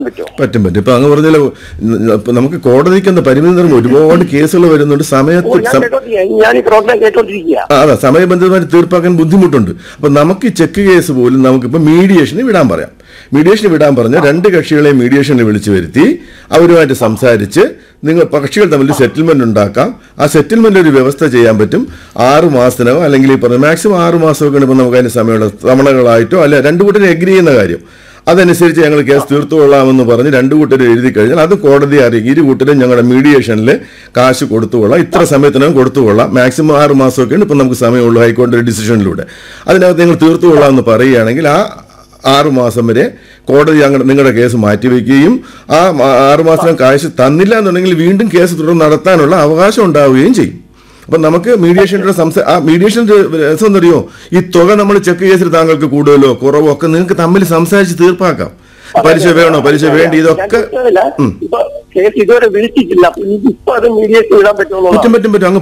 പറ്റുമോ പറ്റും പറ്റും ഇപ്പൊ അങ്ങ് പറഞ്ഞല്ലോ ഇപ്പൊ നമുക്ക് കോടതിക്ക് എന്താ പരിമിതി നിറം ഒരുപാട് കേസുകൾ വരുന്നുണ്ട് ഓ സമയത്ത് ഞാൻ സം- കേട്ടോണ്ടിരിക്കുക ഞാൻ ഈ പ്രോഗ്രാം കേട്ടോണ്ടിരിക്കുക ആ, അതെ സമയബന്ധിതമായി തീർപ്പാക്കാൻ ബുദ്ധിമുട്ടുണ്ട് അപ്പൊ നമുക്ക് ഈ ചെക്ക് കേസ് പോലും നമുക്കിപ്പോ മീഡിയേഷന് വിടാൻ പറയാം മീഡിയേഷന് വിടാൻ പറഞ്ഞ രണ്ട് കക്ഷികളെ മീഡിയേഷന് വിളിച്ചു വരുത്തി അവരുമായിട്ട് സംസാരിച്ച് നിങ്ങൾ കക്ഷികൾ തമ്മിൽ സെറ്റിൽമെന്റ് ഉണ്ടാക്കാം ആ സെറ്റിൽമെന്റ് ഒരു വ്യവസ്ഥ ചെയ്യാൻ പറ്റും ആറ് മാസത്തിനോ അല്ലെങ്കിൽ ഈ പറഞ്ഞ മാക്സിമം ആറ് മാസമൊക്കെ ഇപ്പം നമുക്ക് അതിന് സമയമുള്ള തവണകളായിട്ടോ അല്ലെ രണ്ടു കൂട്ടരും എഗ്രി ചെയ്യുന്ന കാര്യം അതനുസരിച്ച് ഞങ്ങൾ കേസ് തീർത്തുകൊള്ളാമെന്ന് പറഞ്ഞ് രണ്ടു കൂട്ടരും എഴുതി കഴിഞ്ഞാൽ അത് കോടതിയെ അറിയിക്കും ഇരു കൂട്ടരും ഞങ്ങളുടെ മീഡിയേഷനിൽ കാശ് കൊടുത്തുകൊള്ളാം ഇത്ര സമയത്തിനകം കൊടുത്തുകൊള്ളാം മാക്സിമം ആറ് മാസമൊക്കെയാണ് ഇപ്പം നമുക്ക് സമയമുള്ളൂ ഹൈക്കോടതി ഡിസിഷനിലൂടെ അതിനകത്ത് നിങ്ങൾ തീർത്തുകൊള്ളാം എന്ന് പറയുകയാണെങ്കിൽ ആ ആറ് മാസം വരെ കോടതി ഞങ്ങളുടെ നിങ്ങളുടെ കേസ് മാറ്റിവെക്കുകയും ആ മ- ആറ് മാസം കാശ് തന്നില്ല എന്നുണ്ടെങ്കിൽ വീണ്ടും കേസ് തുടർന്ന് നടത്താനുള്ള അവകാശം ഉണ്ടാവുകയും ചെയ്യും അപ്പൊ നമുക്ക് മീഡിയേഷൻ്റെ സംസാ ആ മീഡിയേഷൻ്റെ രസം എന്നറിയോ ഈ തുക നമ്മൾ ചെക്ക് കേസിൽ താങ്കൾക്ക് കൂടുതലോ കുറവോ ഒക്കെ നിങ്ങൾക്ക് തമ്മിൽ സംസാരിച്ച് തീർപ്പാക്കാം പലിശ വേണോ പലിശ വേണ്ടി ഞാൻ ഇതൊക്കെ ചോദിച്ചതല്ല, ഇപ്പൊ കേസ് ഇതുവരെ വിളിച്ചിട്ടില്ല അപ്പൊ ഇപ്പൊ അത് മീഡിയേഷൻ ഇടാൻ പറ്റുമോ പറ്റും പറ്റും പറ്റും അങ്ങ്